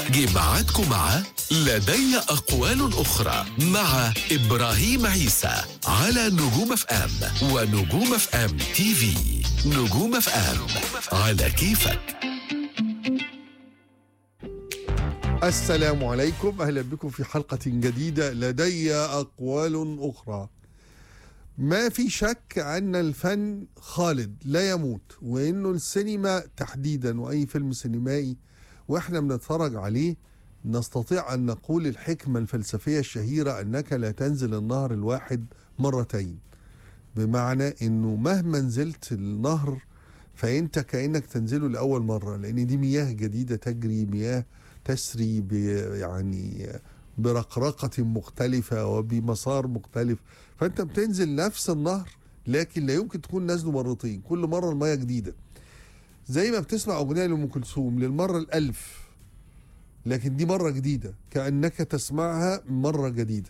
جه ميعادكم مع لدي أقوال أخرى مع إبراهيم عيسى على نجوم اف ام ونجوم اف ام تي في نجوم اف ام على كيفك السلام عليكم اهلا بكم في حلقه جديده لدي اقوال اخرى ما في شك ان الفن خالد لا يموت وانه السينما تحديدا واي فيلم سينمائي واحنا بنتفرج عليه نستطيع ان نقول الحكمه الفلسفيه الشهيره انك لا تنزل النهر الواحد مرتين بمعنى انه مهما نزلت النهر فانت كانك تنزله لاول مره لان دي مياه جديده تجري مياه تسري ب يعني برقرقه مختلفه وبمسار مختلف فانت بتنزل نفس النهر لكن لا يمكن تكون نازله مرتين كل مره المياه جديده زي ما بتسمع اغنيه لام كلثوم للمره الالف لكن دي مره جديده كانك تسمعها مره جديده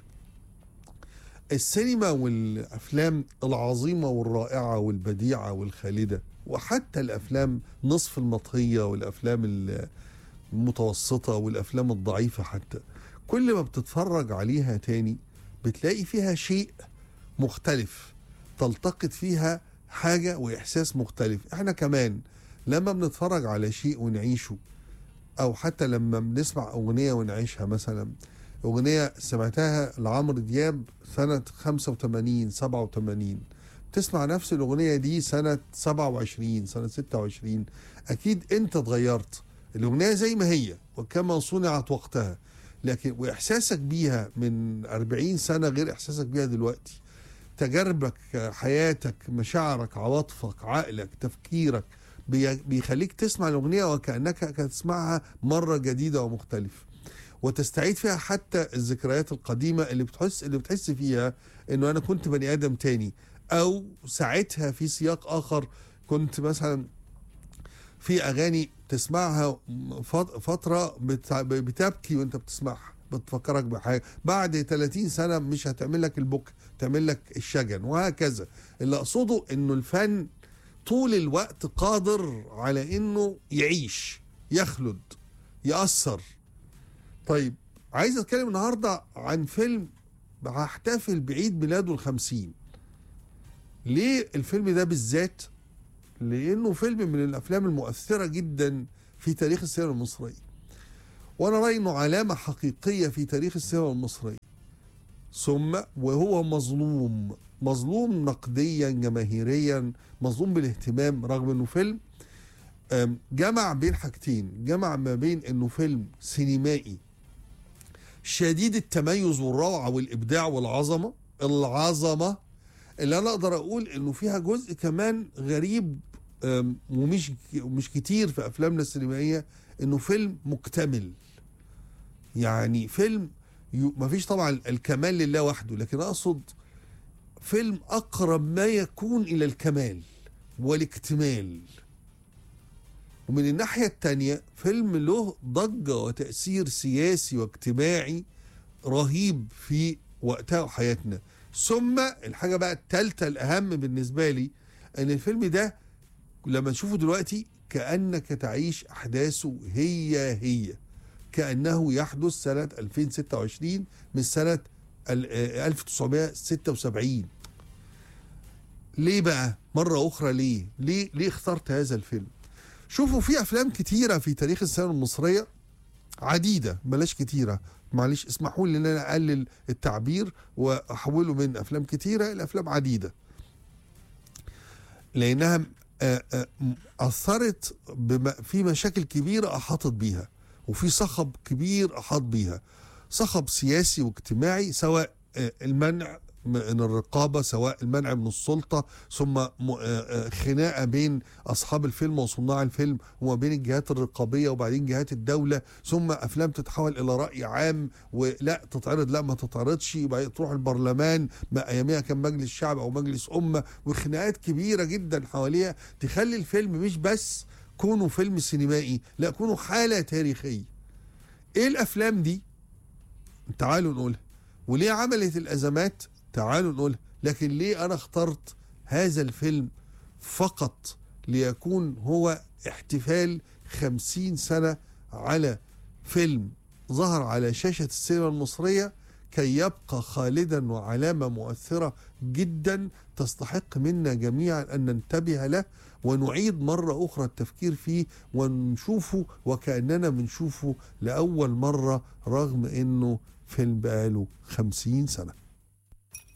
السينما والافلام العظيمه والرائعه والبديعه والخالده وحتى الافلام نصف المطهيه والافلام المتوسطه والافلام الضعيفه حتى كل ما بتتفرج عليها تاني بتلاقي فيها شيء مختلف تلتقط فيها حاجه واحساس مختلف احنا كمان لما بنتفرج على شيء ونعيشه او حتى لما بنسمع اغنيه ونعيشها مثلا اغنيه سمعتها لعمرو دياب سنه 85 87 تسمع نفس الاغنيه دي سنه 27 سنه 26 اكيد انت اتغيرت الاغنيه زي ما هي وكما صنعت وقتها لكن واحساسك بيها من 40 سنه غير احساسك بيها دلوقتي تجاربك حياتك مشاعرك عواطفك عقلك تفكيرك بيخليك تسمع الاغنيه وكانك تسمعها مره جديده ومختلفه وتستعيد فيها حتى الذكريات القديمه اللي بتحس اللي بتحس فيها انه انا كنت بني ادم تاني او ساعتها في سياق اخر كنت مثلا في اغاني تسمعها فتره بتبكي وانت بتسمعها بتفكرك بحاجه بعد 30 سنه مش هتعمل لك البك تعمل لك الشجن وهكذا اللي اقصده انه الفن طول الوقت قادر على انه يعيش يخلد يأثر طيب عايز اتكلم النهارده عن فيلم هحتفل بعيد ميلاده الخمسين ليه الفيلم ده بالذات لانه فيلم من الافلام المؤثره جدا في تاريخ السينما المصريه وانا رايي انه علامه حقيقيه في تاريخ السينما المصريه ثم وهو مظلوم مظلوم نقديا جماهيريا مظلوم بالاهتمام رغم انه فيلم جمع بين حاجتين جمع ما بين انه فيلم سينمائي شديد التميز والروعه والابداع والعظمه العظمه اللي انا اقدر اقول انه فيها جزء كمان غريب ومش مش كتير في افلامنا السينمائيه انه فيلم مكتمل يعني فيلم ما فيش طبعا الكمال لله وحده لكن اقصد فيلم اقرب ما يكون الى الكمال والاكتمال ومن الناحيه الثانيه فيلم له ضجه وتاثير سياسي واجتماعي رهيب في وقتها وحياتنا ثم الحاجه بقى الثالثه الاهم بالنسبه لي ان الفيلم ده لما نشوفه دلوقتي كانك تعيش احداثه هي هي كانه يحدث سنه 2026 من سنه 1976 ليه بقى مرة أخرى ليه ليه ليه اخترت هذا الفيلم شوفوا في أفلام كتيرة في تاريخ السينما المصرية عديدة بلاش كتيرة معلش اسمحوا لي ان انا اقلل التعبير واحوله من افلام كتيره الى افلام عديده لانها اثرت في مشاكل كبيره احاطت بيها وفي صخب كبير احاط بيها صخب سياسي واجتماعي سواء المنع من الرقابه سواء المنع من السلطه ثم خناقه بين اصحاب الفيلم وصناع الفيلم وما بين الجهات الرقابيه وبعدين جهات الدوله ثم افلام تتحول الى راي عام ولا تتعرض لا ما تتعرضش يبقى تروح البرلمان ما اياميها كان مجلس شعب او مجلس امه وخناقات كبيره جدا حواليها تخلي الفيلم مش بس كونه فيلم سينمائي لا كونه حاله تاريخيه ايه الافلام دي تعالوا نقولها وليه عملت الازمات تعالوا نقولها لكن ليه انا اخترت هذا الفيلم فقط ليكون هو احتفال خمسين سنة على فيلم ظهر على شاشة السينما المصرية كي يبقى خالدا وعلامة مؤثرة جدا تستحق منا جميعا أن ننتبه له ونعيد مرة أخرى التفكير فيه ونشوفه وكأننا بنشوفه لأول مرة رغم أنه فيلم بقاله خمسين سنة